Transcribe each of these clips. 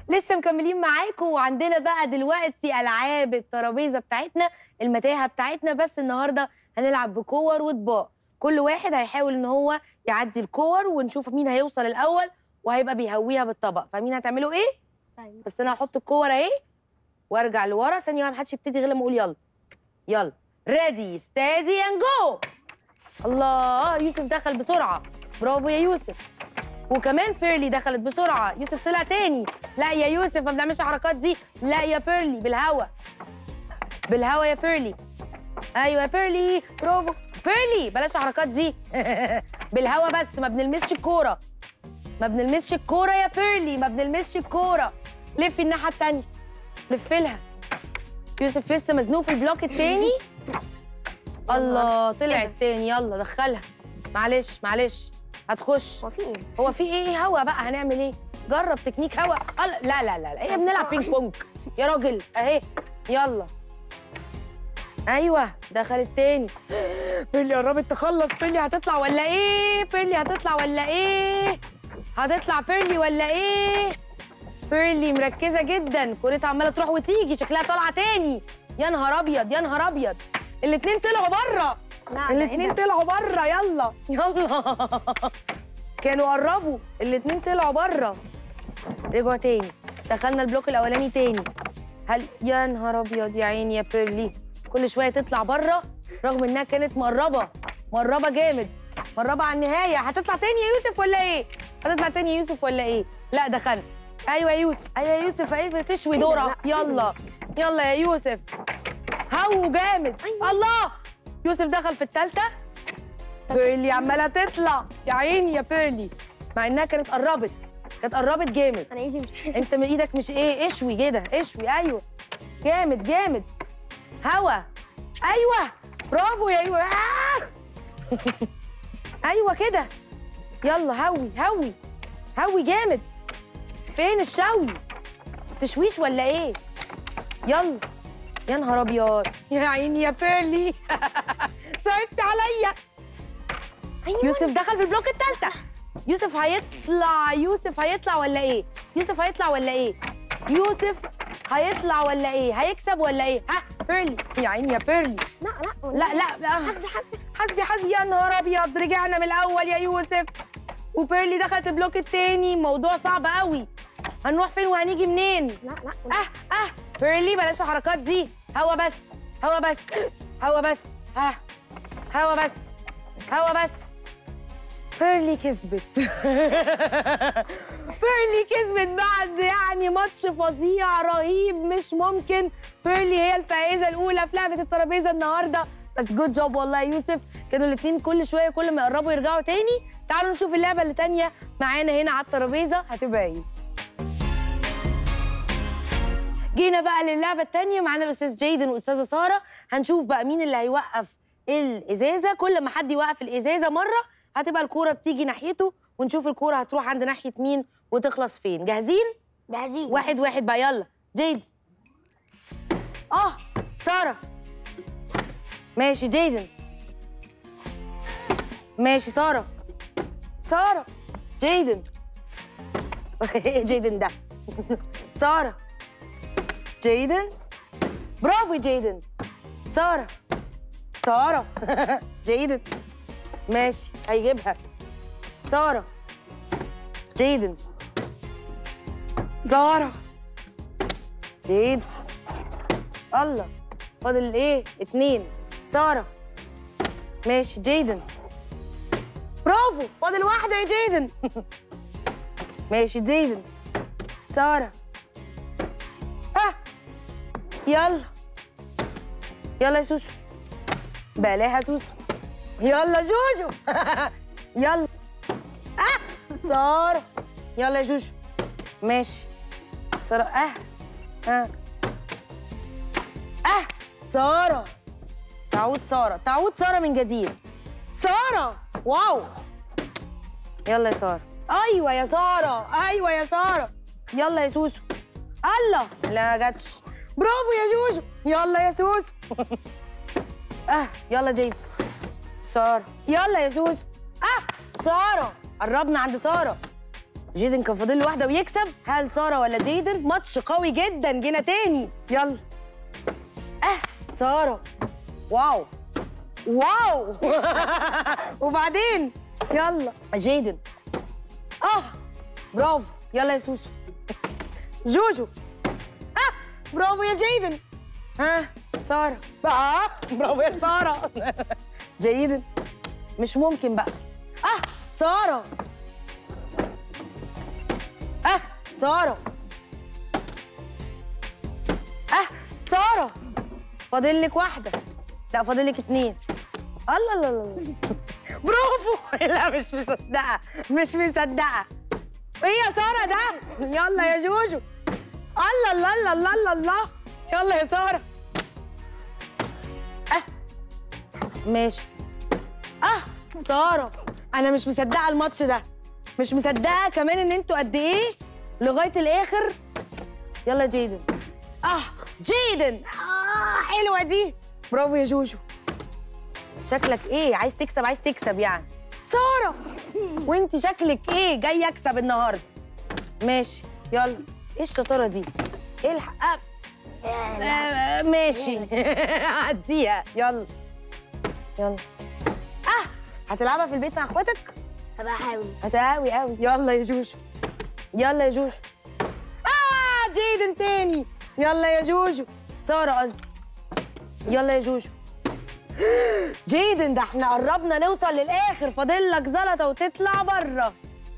لسه مكملين معاكم وعندنا بقى دلوقتي العاب الترابيزه بتاعتنا المتاهه بتاعتنا بس النهارده هنلعب بكور واطباق كل واحد هيحاول ان هو يعدي الكور ونشوف مين هيوصل الاول وهيبقى بيهويها بالطبق فمين هتعملوا ايه طيب بس انا هحط الكور اهي وارجع لورا ثانيه واحده محدش يبتدي غير لما اقول يلا يلا ريدي ستادي اند جو الله يوسف دخل بسرعه برافو يا يوسف وكمان بيرلي دخلت بسرعه يوسف طلع تاني لا يا يوسف ما بنعملش الحركات دي لا يا بيرلي بالهوا بالهوا يا بيرلي ايوه يا بيرلي برافو بيرلي بلاش الحركات دي بالهوا بس ما بنلمسش الكوره ما بنلمسش الكوره يا بيرلي ما بنلمسش الكوره لفي الناحيه التانيه لفي لها يوسف لسه مزنوق في البلوك التاني الله طلع التاني يلا دخلها معلش معلش هتخش هو في ايه؟ هو في ايه هوا بقى هنعمل ايه جرب تكنيك هوا الله لا لا لا لا هي بنلعب بينج بونج يا راجل اهي يلا ايوه دخل التاني بيلي قربت تخلص بيلي هتطلع ولا ايه بيلي هتطلع ولا ايه هتطلع بيرلي ولا ايه بيرلي مركزه جدا كورتها عماله تروح وتيجي شكلها طالعه تاني يا نهار ابيض يا نهار ابيض الاتنين طلعوا بره لا ده الاتنين إيه ده؟ طلعوا بره يلا يلا كانوا قربوا الاتنين طلعوا بره رجعوا تاني دخلنا البلوك الاولاني تاني هل يا نهار ابيض يا عيني يا بيرلي كل شويه تطلع بره رغم انها كانت مقربه مقربه جامد مقربه على النهايه هتطلع تاني يا يوسف ولا ايه هتطلع تاني يا يوسف ولا ايه لا دخلنا ايوه يا يوسف ايوه يا يوسف ايه بتشوي إيه ده؟ دورها لا، يلا يلا يا يوسف هو جامد أيوة. الله يوسف دخل في الثالثه بيرلي عماله تطلع يا عيني يا بيرلي مع انها كانت قربت كانت قربت جامد انا ايدي مش انت من ايدك مش ايه اشوي كده اشوي ايوه جامد جامد هوا ايوه برافو يا ايوه آه! ايوه كده يلا هوي هوي هوي جامد فين الشوي تشويش ولا ايه يلا يا نهار ابيض يا عيني يا بيرلي صعبتي عليا ايوه يوسف دخل في البلوك الثالثه يوسف هيطلع يوسف هيطلع ولا ايه يوسف هيطلع ولا ايه يوسف هيطلع ولا ايه هيكسب ولا ايه ها بيرلي يا عيني يا بيرلي لا لا لا لا لا حسبي حسبي حسبي حسبي يا نهار ابيض رجعنا من الاول يا يوسف وبيرلي دخلت البلوك التاني موضوع صعب قوي هنروح فين وهنيجي منين لا لا اه اه بيرلي بلاش الحركات دي هوا بس هوا بس هوا بس ها هوا بس هوا بس بيرلي كسبت بيرلي كسبت بعد يعني ماتش فظيع رهيب مش ممكن بيرلي هي الفائزه الاولى في لعبه الترابيزه النهارده بس جود جوب والله يا يوسف كانوا الاثنين كل شويه كل ما يقربوا يرجعوا تاني تعالوا نشوف اللعبه اللي تانيه معانا هنا على الترابيزه هتبقى ايه جينا بقى للعبه التانيه معانا الاستاذ جيدن والاستاذه ساره هنشوف بقى مين اللي هيوقف الازازه كل ما حد يوقف الازازه مره هتبقى الكوره بتيجي ناحيته ونشوف الكوره هتروح عند ناحيه مين وتخلص فين جاهزين جاهزين واحد واحد بقى يلا جيد اه ساره ماشي جيدن ماشي ساره ساره جيدن ايه جيدن ده ساره جيدن برافو يا جيدن ساره ساره جيدن ماشي هيجيبها ساره جيدن ساره جيد الله فاضل ايه اتنين ساره ماشي جيدن برافو فاضل واحده يا جيدن ماشي جيدن ساره ها يلا يلا يا سوسو بلاها سوسو يلا جوجو يلا اه ساره يلا يا جوجو ماشي ساره اه اه اه ساره تعود ساره تعود ساره من جديد ساره واو يلا يا ساره ايوه يا ساره ايوه يا ساره يلا يا سوسو الله لا جاتش برافو يا جوجو يلا يا سوسو اه يلا جيد ساره يلا يا سوسو اه ساره قربنا عند ساره جيدن كان فاضل له واحده ويكسب هل ساره ولا جيدن ماتش قوي جدا جينا تاني يلا اه ساره واو واو وبعدين يلا جيدن اه برافو يلا يا سوسو جوجو اه برافو يا جيدن ها ساره اه برافو يا ساره جيدن مش ممكن بقى اه ساره اه ساره اه ساره فاضل لك واحده لا فاضل لك اتنين الله الله الله برافو لا مش مصدقه مش مصدقه ايه يا ساره ده يلا يا جوجو الله الله الله الله الله الله يلا يا ساره اه ماشي اه ساره انا مش مصدقه الماتش ده مش مصدقه كمان ان انتوا قد ايه لغايه الاخر يلا جيدن اه جيدن اه حلوه دي برافو يا جوجو شكلك ايه عايز تكسب عايز تكسب يعني ساره وانت شكلك ايه جاي اكسب النهارده ماشي يلا ايه الشطاره دي ايه الحق آه، ماشي عديها يلا يلا اه هتلعبها في البيت مع اخواتك هبقى احاول هتقوي قوي يلا يا جوجو يلا يا جوجو اه جيدن تاني يلا يا جوجو ساره قصدي يلا يا جوجو جيدن ده احنا قربنا نوصل للاخر فاضل لك زلطه وتطلع بره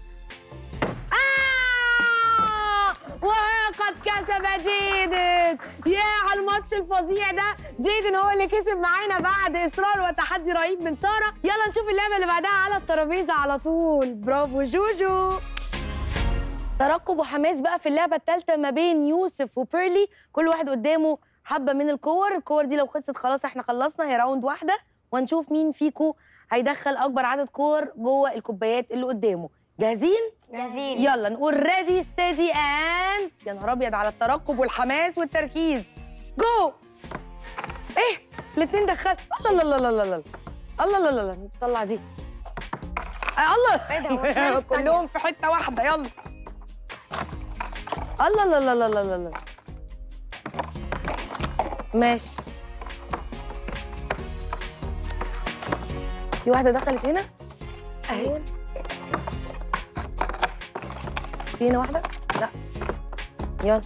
آه وقد كسب جيدن يا على الماتش الفظيع ده جيدن هو اللي كسب معانا بعد اصرار وتحدي رهيب من ساره يلا نشوف اللعبه اللي بعدها على الترابيزه على طول برافو جوجو ترقب وحماس بقى في اللعبه الثالثه ما بين يوسف وبيرلي كل واحد قدامه حبه من الكور الكور دي لو خلصت خلاص احنا خلصنا هي راوند واحده وهنشوف مين فيكو هيدخل اكبر عدد كور جوه الكوبايات اللي قدامه جاهزين جاهزين يلا نقول ريدي ستيدي اند يا نهار ابيض على الترقب والحماس والتركيز جو ايه الاثنين دخل الله الله الله الله الله الله الله الله الله نطلع دي آه، إيه ده، هو الله اسمها كلهم في حته واحده يلا الله الله الله الله الله الله ماشي في واحده دخلت هنا اهي في هنا واحدة؟ لا يلا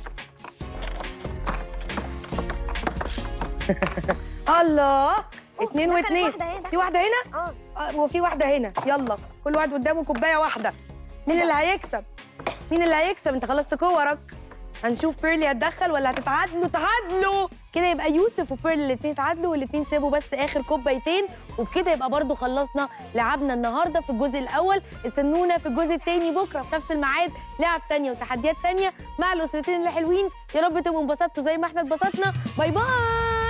الله اتنين دخلت واتنين واحدة هنا. في واحدة هنا؟ اه آه، وفي واحدة هنا يلا كل واحد قدامه كوباية واحدة مين اللي هيكسب؟ مين اللي هيكسب؟ انت خلصت كورك هنشوف بيرلي هتدخل ولا هتتعادلوا تعادلوا كده يبقى يوسف وبيرلي الاتنين اتعادلوا والاتنين سابوا بس اخر كوبايتين وبكده يبقى برضو خلصنا لعبنا النهارده في الجزء الاول استنونا في الجزء الثاني بكره في نفس الميعاد لعب تانية وتحديات تانية مع الاسرتين اللي حلوين يا رب تبقوا انبسطتوا زي ما احنا اتبسطنا باي باي